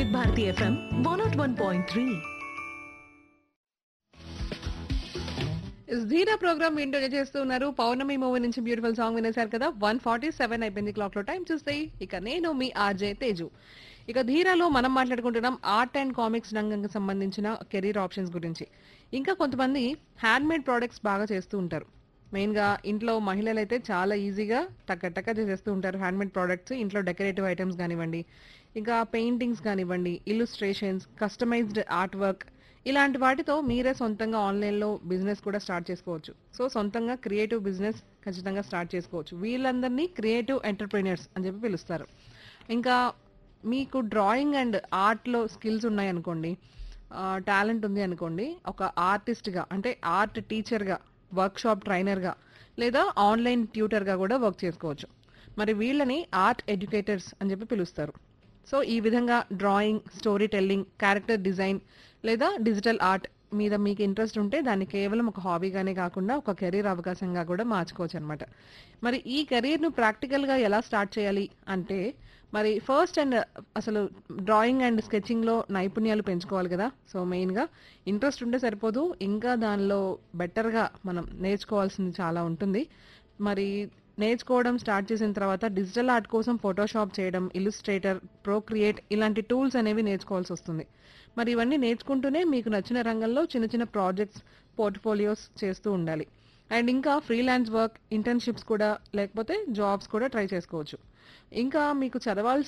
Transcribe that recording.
వివిధ Bharati FM one nought one point three Dheera program వింటూనే చేస్తున్నారు పౌర్ణమి మూవీ నుంచి బ్యూటిఫుల్ సాంగ్ వినేశారు కదా వన్ ఫార్టీ సెవెన్ అయిపోయింది క్లాక్ లో టైం చూస్తే ఇక నేను మీ ఆర్జే తేజు ఇక ధీరాలో మనం మాట్లాడుకుంటున్నాం ఆర్ట్ అండ్ కామిక్స్ రంగంకి సంబంధించిన కెరీర్ ఆప్షన్స్ గురించి ఇంకా కొంతమంది హ్యాండ్ మేడ్ ప్రోడక్ట్స్ బాగా చేస్తూ ఉంటారు మెయిన్ గా ఇంట్లో మహిళలు అయితే చాలా ఈజీగా టక్క టక్క చేసేస్తూ ఉంటారు హ్యాండ్ మేడ్ ప్రోడక్ట్స్ ఇంట్లో డెకరేటివ్ ఐటమ్స్ కానివ్వండి ఇంకా పెయింటింగ్స్ కానివ్వండి ఇల్లుస్ట్రేషన్స్ కస్టమైజ్డ్ ఆర్ట్ వర్క్ ఇలాంటి వాటితో మీరే సొంతంగా ఆన్లైన్లో బిజినెస్ కూడా స్టార్ట్ చేసుకోవచ్చు సో సొంతంగా క్రియేటివ్ బిజినెస్ ఖచ్చితంగా స్టార్ట్ చేసుకోవచ్చు వీళ్ళందరినీ క్రియేటివ్ ఎంటర్ప్రీనర్స్ అని చెప్పి పిలుస్తారు ఇంకా మీకు డ్రాయింగ్ అండ్ ఆర్ట్లో స్కిల్స్ ఉన్నాయనుకోండి టాలెంట్ ఉంది అనుకోండి ఒక ఆర్టిస్ట్గా అంటే ఆర్ట్ టీచర్గా వర్క్ షాప్ ట్రైనర్గా లేదా ఆన్లైన్ ట్యూటర్గా కూడా వర్క్ చేసుకోవచ్చు మరి వీళ్ళని ఆర్ట్ ఎడ్యుకేటర్స్ అని చెప్పి పిలుస్తారు సో ఈ విధంగా drawing story telling character design లేదా డిజిటల్ ఆర్ట్ మీద మీకు ఇంట్రెస్ట్ ఉంటే దాన్ని కేవలం ఒక హాబీగానే కాకుండా ఒక కెరీర్ అవకాశంగా కూడా మార్చుకోవచ్చు అనమాట మరి ఈ కెరీర్ను ప్రాక్టికల్గా ఎలా స్టార్ట్ చేయాలి అంటే మరి ఫస్ట్ అండ్ అసలు డ్రాయింగ్ అండ్ స్కెచింగ్లో నైపుణ్యాలు పెంచుకోవాలి కదా సో మెయిన్గా ఇంట్రెస్ట్ ఉంటే సరిపోదు ఇంకా దానిలో బెటర్గా మనం నేర్చుకోవాల్సింది చాలా ఉంటుంది మరి నేర్చుకోవడం స్టార్ట్ చేసిన తర్వాత డిజిటల్ ఆర్ట్ కోసం ఫోటోషాప్ చేయడం ఇల్లుస్ట్రేటర్ ప్రోక్రియేట్ ఇలాంటి టూల్స్ అనేవి నేర్చుకోవాల్సి వస్తుంది మరి ఇవన్నీ నేర్చుకుంటూనే మీకు నచ్చిన రంగంలో చిన్న చిన్న ప్రాజెక్ట్స్ పోర్ట్ఫోలియోస్ చేస్తూ ఉండాలి అండ్ ఇంకా ఫ్రీలాన్స్ వర్క్ ఇంటర్న్షిప్స్ కూడా లేకపోతే జాబ్స్ కూడా ట్రై చేసుకోవచ్చు ఇంకా మీకు చదవాల్సిన